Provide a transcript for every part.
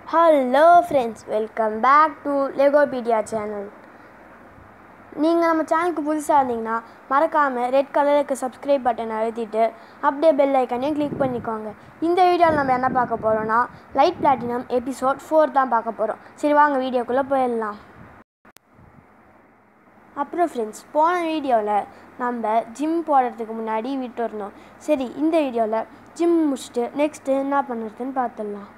hello friends welcome back to Legopedia channel நீங்கள் நம்ம சேனலுக்கு புதுசாக இருந்தீங்கன்னா மறக்காமல் ரெட் கலருக்கு சப்ஸ்கிரைப் பட்டன் அழுத்திட்டு அப்படியே பெல் ஐக்கனையும் கிளிக் பண்ணிக்கோங்க இந்த வீடியோவில் நம்ம என்ன பார்க்க போகிறோம்னா லைட் பிளாட்டினம் எபிசோட் ஃபோர் தான் பார்க்க போகிறோம் சரி வாங்க வீடியோக்குள்ளே போயிடலாம் அப்புறம் ஃப்ரெண்ட்ஸ் போன வீடியோவில் நம்ம ஜிம் போடுறதுக்கு முன்னாடி விட்டு இருந்தோம் சரி இந்த வீடியோவில் ஜிம் முடிச்சுட்டு நெக்ஸ்ட்டு என்ன பண்ணுறதுன்னு பார்த்துடலாம்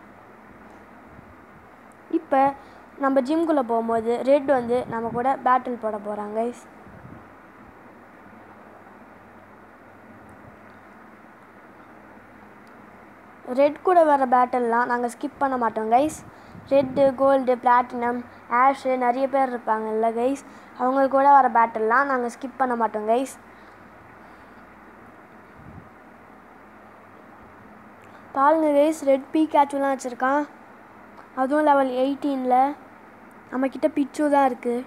இப்போ நம்ம ஜிம்குள்ளே போகும்போது ரெட் வந்து நம்ம கூட பேட்டில் போட போகிறாங்க கைஸ் ரெட் கூட வர பேட்டில்லாம் நாங்கள் ஸ்கிப் பண்ண மாட்டோம் guys red gold platinum Ash நிறைய பேர் இருப்பாங்கல்ல கைஸ் அவங்க கூட வர பேட்டில்லாம் நாங்கள் ஸ்கிப் பண்ண மாட்டோம் கைஸ் பாருங்க கைஸ் ரெட் பீ கேட்சுலாம் வச்சுருக்கான் அதுவும் லெவல் எயிட்டீனில் நம்மக்கிட்ட பிச்சு தான் இருக்குது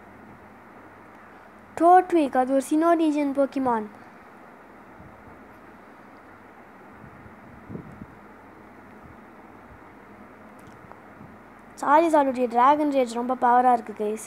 டோட்விக் அது ஒரு சினோடிஜன் போக்கிமான் சாரி சாலுடைய டிராகன் ரேஜ் ரொம்ப பவராக இருக்குது கைஸ்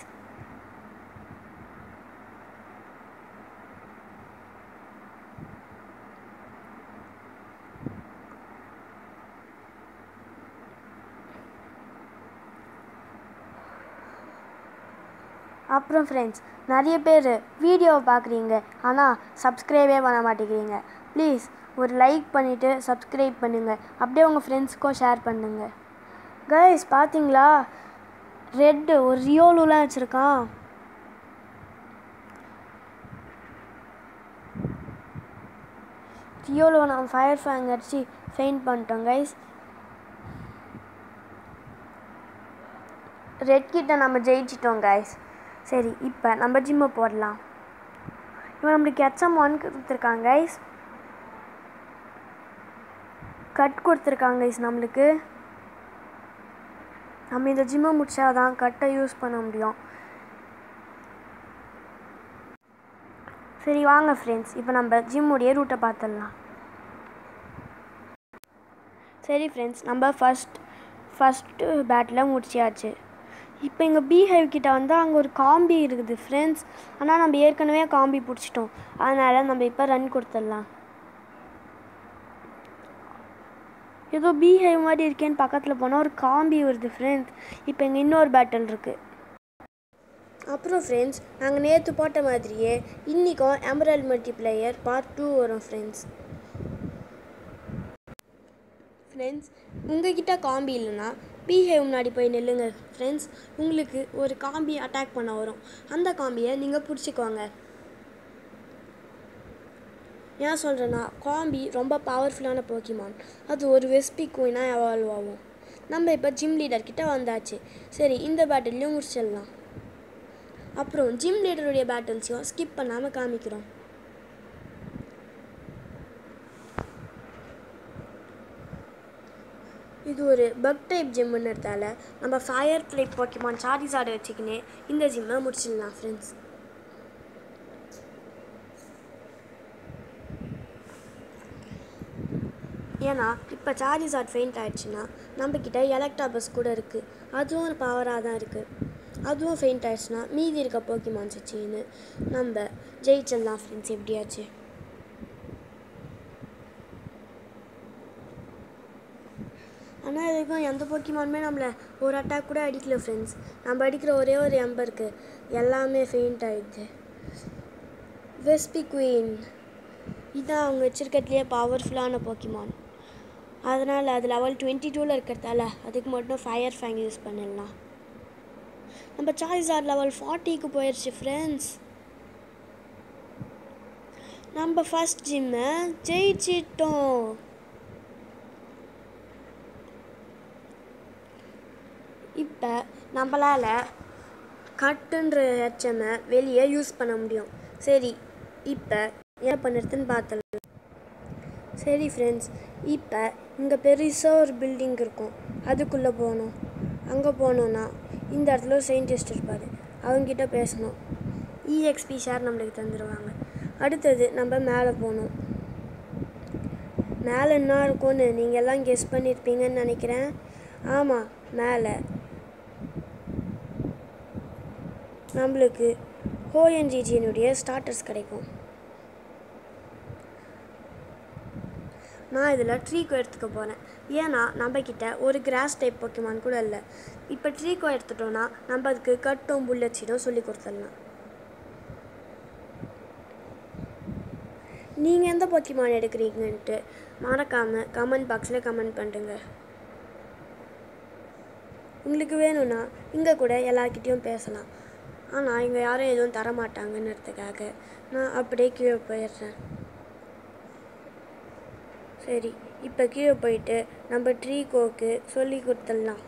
அப்புறம் ஃப்ரெண்ட்ஸ் நிறைய பேர் வீடியோவை பார்க்குறீங்க ஆனால் சப்ஸ்கிரைபே பண்ண மாட்டேங்கிறீங்க ப்ளீஸ் ஒரு லைக் பண்ணிவிட்டு சப்ஸ்கிரைப் பண்ணுங்கள் அப்படியே உங்கள் ஃப்ரெண்ட்ஸ்க்கும் ஷேர் பண்ணுங்கள் கைஸ் பார்த்தீங்களா ரெட்டு ஒரு ரியோலுலாம் வச்சுருக்கான் ரியோலோ நான் ஃபயர் ஃபேங் அடிச்சு ஃபெயிண்ட் பண்ணிட்டோம் கைஸ் ரெட் கிட்ட நம்ம ஜெயிச்சிட்டோம் கைஸ் சரி இப்போ நம்ம ஜிம்மை போடலாம் இவன் நம்மளுக்கு ஹெச்எம் ஒன் கொடுத்துருக்காங்க கைஸ் கட் கொடுத்துருக்காங்க கைஸ் நம்மளுக்கு நம்ம இந்த ஜிம்மை முடிச்சா தான் கட்டை யூஸ் பண்ண முடியும் சரி வாங்க ஃப்ரெண்ட்ஸ் இப்போ நம்ம ஜிம்முடைய ரூட்டை பார்த்துடலாம் சரி ஃப்ரெண்ட்ஸ் நம்ம ஃபஸ்ட் ஃபஸ்ட்டு பேட்டில் முடிச்சியாச்சு இப்போ எங்கள் பீஹைவ் கிட்ட வந்து அங்கே ஒரு காம்பி இருக்குது ஃப்ரெண்ட்ஸ் ஆனால் நம்ம ஏற்கனவே காம்பி பிடிச்சிட்டோம் அதனால் நம்ம இப்போ ரன் கொடுத்துடலாம் ஏதோ பீஹைவ் மாதிரி இருக்கேன்னு பக்கத்தில் போனால் ஒரு காம்பி வருது ஃப்ரெண்ட்ஸ் இப்போ இங்கே இன்னொரு பேட்டில் இருக்குது அப்புறம் ஃப்ரெண்ட்ஸ் நாங்கள் நேற்று போட்ட மாதிரியே இன்றைக்கும் எமரல் மல்டிப்ளேயர் பார்ட் டூ வரும் ஃப்ரெண்ட்ஸ் ஃப்ரெண்ட்ஸ் உங்ககிட்ட காம்பி இல்லைன்னா பிஹேவ் முன்னாடி போய் நில்லுங்க ஃப்ரெண்ட்ஸ் உங்களுக்கு ஒரு காம்பி அட்டாக் பண்ண வரும் அந்த காம்பியை நீங்கள் பிடிச்சிக்கோங்க ஏன் சொல்கிறேன்னா காம்பி ரொம்ப பவர்ஃபுல்லான போக்கிமான் அது ஒரு வெஸ்பி குயினாக எவால்வ் ஆகும் நம்ம இப்போ ஜிம் லீடர் கிட்ட வந்தாச்சு சரி இந்த பேட்டிலையும் முடிச்சிடலாம் அப்புறம் ஜிம் லீடருடைய பேட்டில்ஸையும் ஸ்கிப் பண்ணாமல் காமிக்கிறோம் இது ஒரு பக் டைப் ஜிம்முன்றதால நம்ம ஃபயர் டைப் போக்கிமான் சார்ஜார்டை வச்சுக்கினே இந்த ஜிம்மை முடிச்சிடலாம் ஃப்ரெண்ட்ஸ் ஏன்னா இப்போ சார்ஜார்ட் ஃபெயிண்ட் ஆயிடுச்சுன்னா நம்மக்கிட்ட எலக்ட்ராபஸ் கூட இருக்குது அதுவும் ஒரு பவராக தான் இருக்குது அதுவும் ஃபெயிண்ட் ஆயிடுச்சுன்னா மீதி இருக்க போக்கிமான்ஸ் வச்சுன்னு நம்ம ஜெயிச்சிடலாம் ஃப்ரெண்ட்ஸ் எப்படியாச்சு ஆனால் இது வரைக்கும் எந்த போக்கிமானுமே நம்மளை ஒரு அட்டாக் கூட அடிக்கல ஃப்ரெண்ட்ஸ் நம்ம அடிக்கிற ஒரே ஒரு எம்பருக்கு எல்லாமே ஃபெயிண்ட் ஆகிடுது வெஸ்பி குயின் இதுதான் அவங்க வச்சுருக்கிறதுலேயே பவர்ஃபுல்லான போக்கிமான் அதனால் அது லெவல் டுவெண்ட்டி டூவில் இருக்கிறதால அதுக்கு மட்டும் ஃபயர் ஃபேங் யூஸ் பண்ணிடலாம் நம்ம சார்ஜார் லெவல் ஃபார்ட்டிக்கு போயிடுச்சு ஃப்ரெண்ட்ஸ் நம்ம ஃபஸ்ட் ஜிம்மை ஜெயிச்சிட்டோம் இப்போ நம்மளால் கட்டுன்ற ஹெச்எம்மை வெளியே யூஸ் பண்ண முடியும் சரி இப்போ என்ன பண்ணுறதுன்னு பார்த்தலாம் சரி ஃப்ரெண்ட்ஸ் இப்போ இங்கே பெருசாக ஒரு பில்டிங் இருக்கும் அதுக்குள்ளே போகணும் அங்கே போனோன்னா இந்த இடத்துல ஒரு சயின்டிஸ்ட் இருப்பார் அவங்ககிட்ட பேசணும் இஎக்ஸ்பி ஷேர் நம்மளுக்கு தந்துடுவாங்க அடுத்தது நம்ம மேலே போகணும் மேலே என்ன இருக்கும்னு நீங்கள் எல்லாம் கெஸ் பண்ணியிருப்பீங்கன்னு நினைக்கிறேன் ஆமாம் மேலே நம்மளுக்கு ஓஎன்ஜிஜியினுடைய ஸ்டார்டர்ஸ் கிடைக்கும் நான் இதில் ட்ரீக்கோ எடுத்துக்க போகிறேன் ஏன்னா நம்மக்கிட்ட ஒரு கிராஸ் டைப் பொக்கிமான் கூட இல்லை இப்போ ட்ரீக்கோ எடுத்துட்டோன்னா நம்ம அதுக்கு கட்டும் புல்லட்ஸிடும் சொல்லி கொடுத்துடலாம் நீங்கள் எந்த பொக்கிமான் எடுக்கிறீங்கன்ட்டு மறக்காமல் கமெண்ட் பாக்ஸில் கமெண்ட் பண்ணுங்க உங்களுக்கு வேணும்னா இங்கே கூட எல்லார்கிட்டேயும் பேசலாம் ஆனால் இங்கே யாரும் எதுவும் தர மாட்டாங்கன்றதுக்காக நான் அப்படியே கீழே போயிடுறேன் சரி இப்போ கீழே போயிட்டு நம்ம ட்ரீ கோக்கு சொல்லி கொடுத்துடலாம்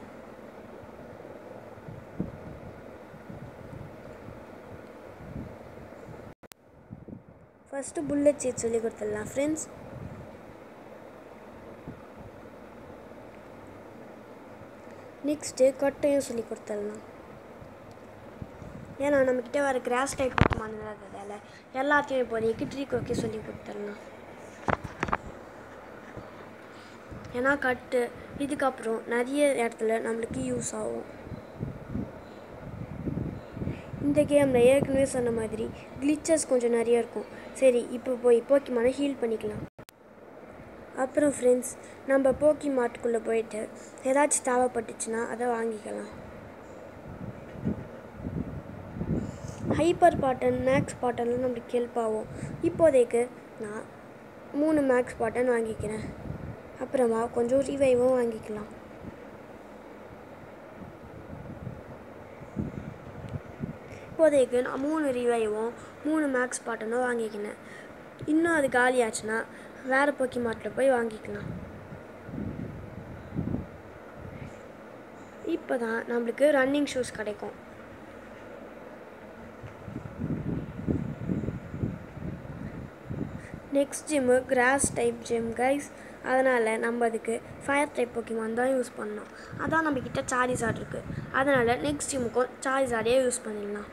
ஃபஸ்ட்டு புல்லட் சீட் சொல்லி கொடுத்துடலாம் ஃப்ரெண்ட்ஸ் நெக்ஸ்ட்டு கொட்டையும் சொல்லி கொடுத்துடலாம் ஏன்னா நம்மக்கிட்ட வர கிராஸ் டைப் பொக்கமான் இல்லாததால் எல்லாத்தையும் இப்போதைக்கு ட்ரீ கோக்கே சொல்லி கொடுத்துடலாம் ஏன்னா கட்டு இதுக்கப்புறம் நிறைய இடத்துல நம்மளுக்கு யூஸ் ஆகும் இந்த கேமில் ஏற்கனவே சொன்ன மாதிரி கிளிச்சஸ் கொஞ்சம் நிறைய இருக்கும் சரி இப்போ போய் போக்கிமானை ஹீல் பண்ணிக்கலாம் அப்புறம் ஃப்ரெண்ட்ஸ் நம்ம போக்கி மாட்டுக்குள்ளே போயிட்டு ஏதாச்சும் தேவைப்பட்டுச்சுன்னா அதை வாங்கிக்கலாம் ஹைப்பர் பாட்டன் மேக்ஸ் பாட்டன்லாம் நம்மளுக்கு ஹெல்ப் ஆகும் இப்போதைக்கு நான் மூணு மேக்ஸ் பாட்டன் வாங்கிக்கிறேன் அப்புறமா கொஞ்சம் ரிவைவும் வாங்கிக்கலாம் இப்போதைக்கு நான் மூணு ரிவைவும் மூணு மேக்ஸ் பாட்டனும் வாங்கிக்கினேன் இன்னும் அது காலி ஆச்சுன்னா வேறு போக்கி மார்ட்டில் போய் வாங்கிக்கலாம் இப்போ தான் நம்மளுக்கு ரன்னிங் ஷூஸ் கிடைக்கும் next gym grass type gym guys அதனால் நம்ம அதுக்கு ஃபயர் டைப் பொக்கிமான் தான் யூஸ் பண்ணோம் அதான் நம்மக்கிட்ட சாரிசாட் இருக்குது அதனால் நெக்ஸ்ட் ஜிம்முக்கும் சாரிசாடே யூஸ் பண்ணிடலாம்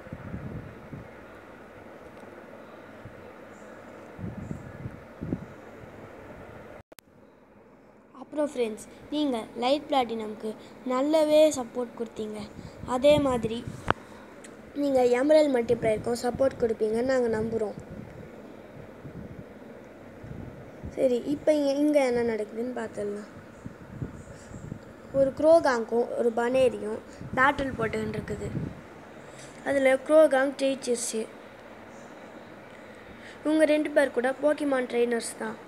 அப்புறம் ஃப்ரெண்ட்ஸ் நீங்கள் லைட் பிளாட்டினம்க்கு நல்லாவே சப்போர்ட் கொடுத்தீங்க அதே மாதிரி நீங்கள் எமரல் மல்டிப்ளேயருக்கும் சப்போர்ட் கொடுப்பீங்கன்னு நாங்கள் நம்புகிறோம் சரி இப்போ இங்கே இங்கே என்ன நடக்குதுன்னு பார்த்துடலாம் ஒரு க்ரோகாங்க்கும் ஒரு பனேரியும் பேட்டில் போட்டுக்கிட்டு இருக்குது அதில் க்ரோகாங் ஜெயிச்சிருச்சு இவங்க ரெண்டு பேர் கூட போக்கிமான் ட்ரெயினர்ஸ் தான்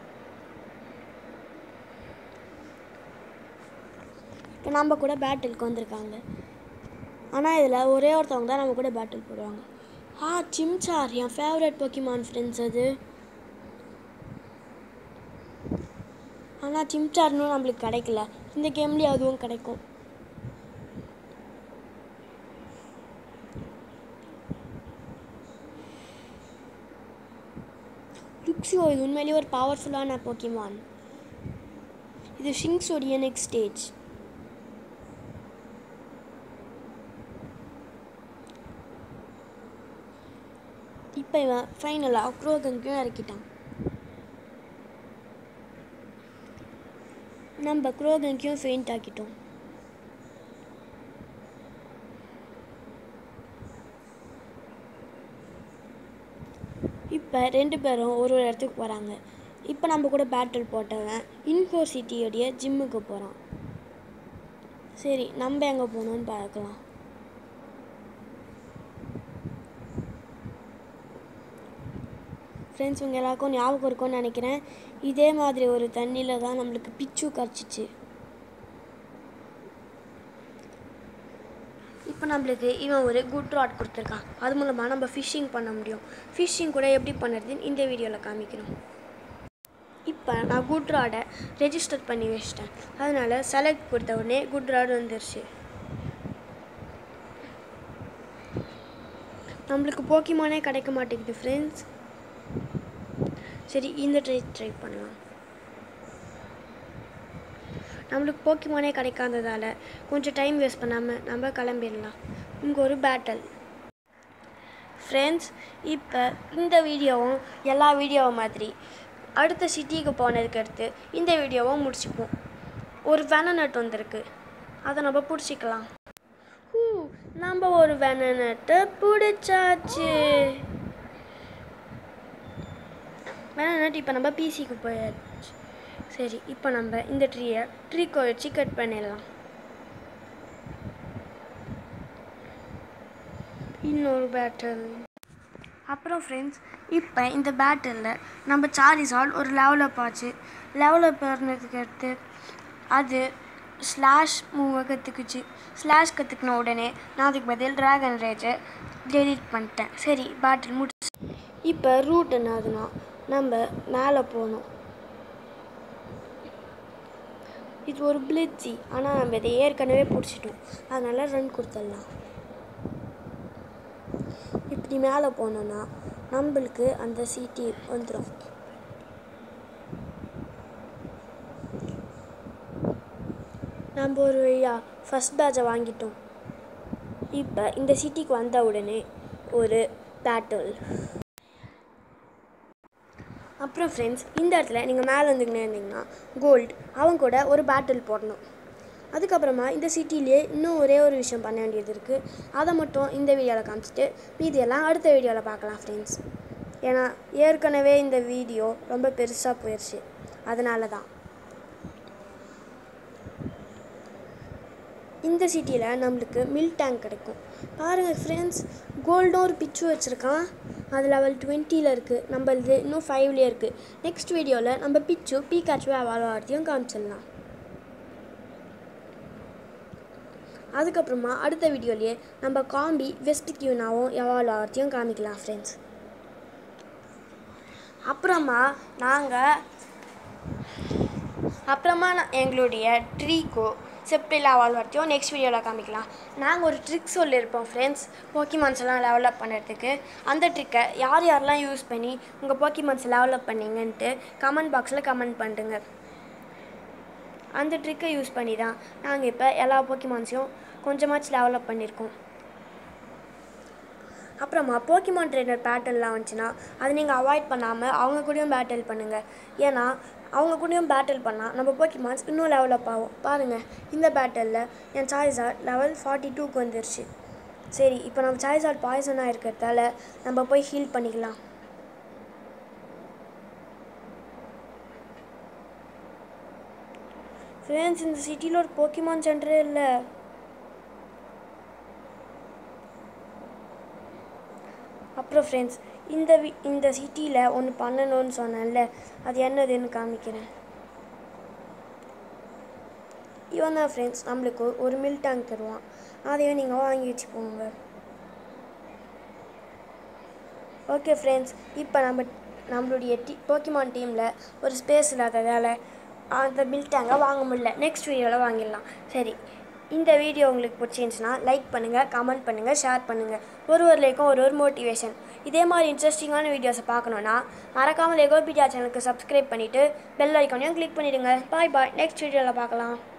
இப்போ நம்ம கூட பேட்டிலுக்கு வந்திருக்காங்க ஆனால் இதில் ஒரே ஒருத்தவங்க தான் நம்ம கூட பேட்டில் போடுவாங்க ஆ சிம்சார் என் ஃபேவரட் போக்கிமான் ஃப்ரெண்ட்ஸ் அது ஆனால் சிம்சார்னும் நம்மளுக்கு கிடைக்கல இந்த கேம்லேயே அதுவும் கிடைக்கும் லுக்ஸியோ இது உண்மையிலேயே ஒரு பவர்ஃபுல்லான போக்கிமான் இது ஷிங்ஸோடைய நெக்ஸ்ட் ஸ்டேஜ் இப்போ இவன் ஃபைனலாக குரோகங்கையும் இறக்கிட்டான் நம்ம குரோகங்கையும் ஃபெயிண்ட் ஆக்கிட்டோம் இப்போ ரெண்டு பேரும் ஒரு ஒரு இடத்துக்கு போகிறாங்க இப்போ நம்ம கூட பேட்டில் போட்டவன் இன்ஃபோ சிட்டியோடைய ஜிம்முக்கு போகிறான் சரி நம்ம எங்கே போகணும்னு பார்க்கலாம் ஃப்ரெண்ட்ஸ் உங்கள் எல்லாருக்கும் ஞாபகம் இருக்கும்னு நினைக்கிறேன் இதே மாதிரி ஒரு தண்ணியில் தான் நம்மளுக்கு பிச்சு கரைச்சிச்சு இப்போ நம்மளுக்கு இவன் ஒரு குட் ராட் கொடுத்துருக்கான் அது மூலமாக நம்ம ஃபிஷ்ஷிங் பண்ண முடியும் ஃபிஷ்ஷிங் கூட எப்படி பண்ணுறதுன்னு இந்த வீடியோவில் காமிக்கிறோம் இப்போ நான் குட் ராடை ரெஜிஸ்டர் பண்ணி வச்சிட்டேன் அதனால் செலக்ட் கொடுத்த உடனே குட் ராட் வந்துருச்சு நம்மளுக்கு போக்கிமானே கிடைக்க மாட்டேங்குது ஃப்ரெண்ட்ஸ் சரி இந்த ட்ரை ட்ரை பண்ணலாம் நம்மளுக்கு போக்கிமானே கிடைக்காததால் கொஞ்சம் டைம் வேஸ்ட் பண்ணாமல் நம்ம கிளம்பிடலாம் இங்கே ஒரு பேட்டல் ஃப்ரெண்ட்ஸ் இப்போ இந்த வீடியோவும் எல்லா வீடியோவும் மாதிரி அடுத்த சிட்டிக்கு போனதுக்கு அடுத்து இந்த வீடியோவும் முடிச்சுப்போம் ஒரு வெனநட் வந்திருக்கு அதை நம்ம பிடிச்சிக்கலாம் ஹூ நம்ம ஒரு வெனனட்டை பிடிச்சாச்சு வெனனட் இப்போ நம்ம பிசிக்கு போயாச்சு சரி இப்போ நம்ம இந்த ட்ரீயை ட்ரீக்கோ வச்சு கட் பண்ணிடலாம் இன்னொரு பேட்டில் அப்புறம் ஃப்ரெண்ட்ஸ் இப்போ இந்த பேட்டிலில் நம்ம சாரிசால் ஒரு லெவலப் ஆச்சு லெவலப் ஆனதுக்கு அடுத்து அது ஸ்லாஷ் மூவை கற்றுக்குச்சு ஸ்லாஷ் கற்றுக்கின உடனே நான் அதுக்கு பதில் ட்ராகன் ரேஜை டெலீட் பண்ணிட்டேன் சரி பேட்டில் முடிச்சு இப்போ ரூட் என்னதுன்னா நம்ம மேலே போகணும் இது ஒரு பிளிட்ஜி ஆனால் நம்ம இதை ஏற்கனவே பிடிச்சிட்டோம் அதனால் ரன் கொடுத்துடலாம் இப்படி மேலே போனோன்னா நம்மளுக்கு அந்த சிட்டி வந்துடும் நம்ம ஒரு வழியாக ஃபஸ்ட் பேட்சை வாங்கிட்டோம் இப்போ இந்த சிட்டிக்கு வந்த உடனே ஒரு பேட்டில் அப்புறம் ஃப்ரெண்ட்ஸ் இந்த இடத்துல நீங்கள் மேலே வந்துக்கினே இருந்தீங்கன்னா கோல்ட் அவங்க கூட ஒரு பேட்டில் போடணும் அதுக்கப்புறமா இந்த சிட்டிலேயே இன்னும் ஒரே ஒரு விஷயம் பண்ண வேண்டியது இருக்குது அதை மட்டும் இந்த வீடியோவில் காமிச்சிட்டு மீதியெல்லாம் அடுத்த வீடியோவில் பார்க்கலாம் ஃப்ரெண்ட்ஸ் ஏன்னா ஏற்கனவே இந்த வீடியோ ரொம்ப பெருசாக போயிடுச்சு அதனால தான் இந்த சிட்டியில் நம்மளுக்கு மில்க் டேங்க் கிடைக்கும் பாருங்கள் ஃப்ரெண்ட்ஸ் கோல்டும் ஒரு பிச்சு வச்சுருக்கான் அது லெவல் டுவெண்ட்டியில் இருக்குது நம்மளது இன்னும் ஃபைவ்லேயே இருக்குது நெக்ஸ்ட் வீடியோவில் நம்ம பிச்சு பீகாச்சு அவாலோ ஆர்த்தியும் காமிச்சிடலாம் அதுக்கப்புறமா அடுத்த வீடியோலேயே நம்ம காம்பி வெஸ்ட் கியூனாவும் எவாலோ ஆர்த்தியும் காமிக்கலாம் ஃப்ரெண்ட்ஸ் அப்புறமா நாங்கள் அப்புறமா நான் எங்களுடைய ட்ரீக்கோ செப்டில் வாழ்வார்த்தையும் நெக்ஸ்ட் வீடியோவில் காமிக்கலாம் நாங்கள் ஒரு ட்ரிக் சொல்லியிருப்போம் ஃப்ரெண்ட்ஸ் போக்கிமான்ஸ் எல்லாம் டெவலப் பண்ணுறதுக்கு அந்த ட்ரிக்கை யார் யாரெல்லாம் யூஸ் பண்ணி உங்கள் போக்கிமான்ஸ் டெவலப் பண்ணீங்கன்ட்டு கமெண்ட் பாக்ஸில் கமெண்ட் பண்ணுங்க அந்த ட்ரிக்கை யூஸ் பண்ணி தான் நாங்கள் இப்போ எல்லா போக்கிமான்ஸையும் கொஞ்சமாச்சும் டெவலப் பண்ணியிருக்கோம் அப்புறமா போக்கிமான் ட்ரெயினர் பேட்டல்லாம் வந்துச்சுன்னா அதை நீங்கள் அவாய்ட் பண்ணாமல் அவங்க கூடயும் பேட்டில் பண்ணுங்கள் ஏன்னா அவங்க கூடயும் பேட்டில் பண்ணால் நம்ம போக்கிமான்ஸ் இன்னும் லெவலப் ஆகும் பாருங்கள் இந்த பேட்டலில் என் சாய்ஸார் லெவல் ஃபார்ட்டி டூக்கு வந்துருச்சு சரி இப்போ நம்ம சாய்ஸார் பாய்சனாக இருக்கிறதால நம்ம போய் ஹீல் பண்ணிக்கலாம் ஃப்ரெண்ட்ஸ் இந்த சிட்டியில் ஒரு போக்கிமான் சென்டரே இல்லை அப்புறம் ஃப்ரெண்ட்ஸ் இந்த வி இந்த சிட்டியில் ஒன்று பண்ணணும்னு சொன்னேன்ல அது என்னதுன்னு காமிக்கிறேன் இவன் தான் ஃப்ரெண்ட்ஸ் நம்மளுக்கு ஒரு மில் டேங்க் தருவான் அதையும் நீங்கள் வாங்கி வச்சுக்கோங்க ஓகே ஃப்ரெண்ட்ஸ் இப்போ நம்ம நம்மளுடைய டி போக்கிமான் டீமில் ஒரு ஸ்பேஸ் இல்லாததால் அந்த மில் டேங்கை வாங்க முடியல நெக்ஸ்ட் வீடியோவில் வாங்கிடலாம் சரி இந்த வீடியோ உங்களுக்கு பிடிச்சிருந்துச்சுன்னா லைக் பண்ணுங்கள் கமெண்ட் பண்ணுங்கள் ஷேர் பண்ணுங்கள் ஒரு ஒரு லைக்கும் ஒரு ஒரு மோட்டிவேஷன் இதே மாதிரி இன்ட்ரெஸ்டிங்கான வீடியோஸை பார்க்கணுன்னா மறக்காமல் லெகோபீடியா சேனலுக்கு சப்ஸ்கிரைப் பண்ணிவிட்டு பெல் ஐக்கானையும் கிளிக் பண்ணிவிடுங்க பாய் பாய் நெக்ஸ்ட் வீடியோவில் பார்க்கலாம்